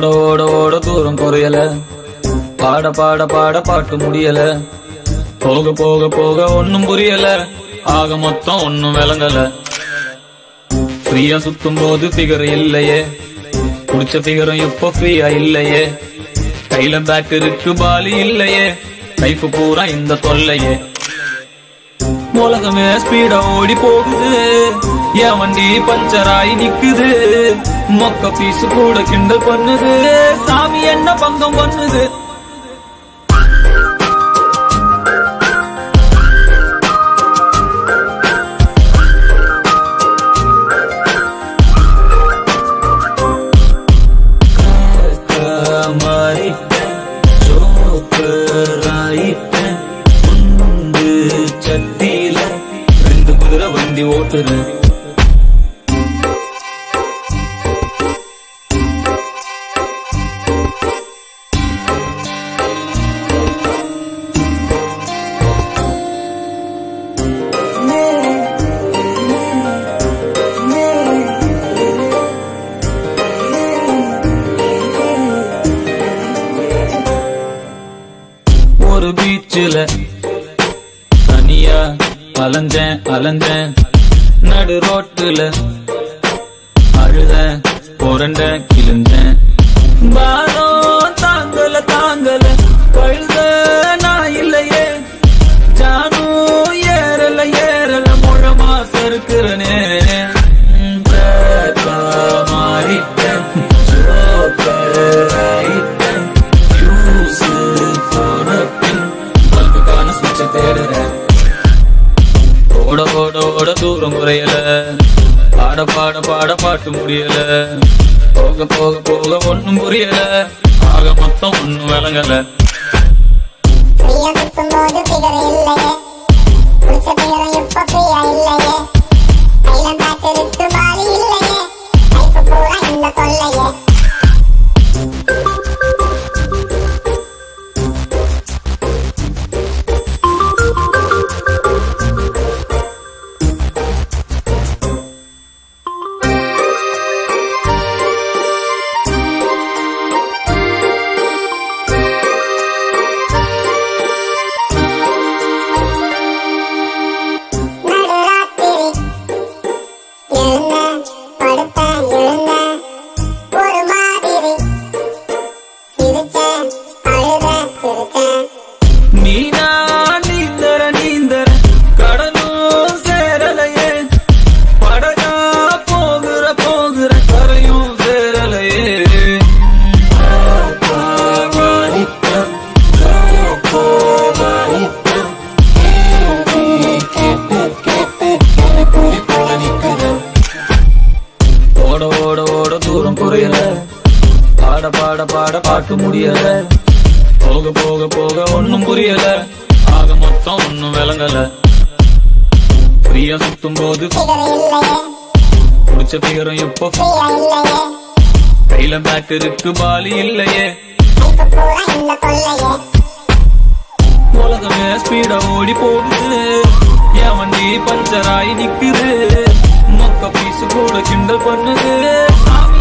ஓட ஓட ஓட தூரம் குறையல பாட பாட பாட பாட்டு முடியல போக போக போக ஒண்ணும் புரியல ஆக மொத்தம் ஒண்ணும் விளங்கல ஃப்ரீயா சுத்தும் போது ஃபிகர் இல்லையே புடிச்ச ஃபிகரும் இப்போ ஃப்ரீயா இல்லையே கையில பேட் இருக்கு பாலி இல்லையே லைஃப் பூரா இந்த தொல்லையே உலகமே ஸ்பீடா ஓடி போகுது என் வண்டி பஞ்சர் ஆகி நிக்குது மொக்க பீஸ் கூட கிண்டல் பண்ணுது சாமி என்ன பங்கம் பண்ணுது மாறிட்டேன் ஜோக்கராயிட்டேன் குண்டு சட்டியில ரெண்டு குதிரை வண்டி ஓட்டுறேன் ஒரு பீச்சில் தனியா அலைஞ்சேன் அலைஞ்சேன் நடு ரோட்டுல அழுதேன் புரண்ட கிழிஞ்சேன் பாரம் தாங்கல தாங்கல கழுத நான் இல்லையே ஜானும் ஏறல ஏறல முழமா சறுக்குறனே மாறிட்டேன் ஜோக்கராயிட்டேன் ஃபியூஸ் போன பின் பல்புக்கான சுவிட்சை தேடுறேன் ஓட ஓட ஓட தூரம் குறையல பாட பாட பாட பாட்டு முடியல போக போக போக ஒண்ணும் புரியல ஆக மொத்தம் ஒண்ணும் விளங்கல ஃப்ரீயா சுத்தும்போது ஃபிகர் இல்லையே புடிச்ச ஃபிகரும் இப்ப ஃப்ரீயா இல்லையே கையில பேட் இருக்கு பாலி இல்லையே லைஃப் பூரா இந்த தொல்லையே நடுராத்திரி எழுந்தேன் படுத்தேன் எழுந்தேன் ஒரு மாதிரி சிரிச்சேன் அழுதேன் சிரிச்சேன் நீனா நீந்தர நீந்தர கடலும் சேரலையே படகா போகிற போகிற கரையும் சேரலையே ஓட ஓட ஓட தூரம் குறையல பாட பாட பாட பாட்டு முடியல போக போக போக ஒண்ணும் புரியல ஆக மொத்தம் ஒண்ணும் விளங்கல ஃப்ரீயா சுத்தும் போது ஃபிகர் இல்லையே புடிச்ச பிகரும் இப்போ ஃப்ரீயா இல்லையே கையில பேட் இருக்கு பாலி இல்லையே லைஃப் பூரா இந்த தொல்லையே உலகமே ஸ்பீடா ஓடி போகுது என் வண்டி பஞ்சர் ஆகி நிக்குது மொக்க பீஸ் கூட கிண்டல் பண்ணுது சாமி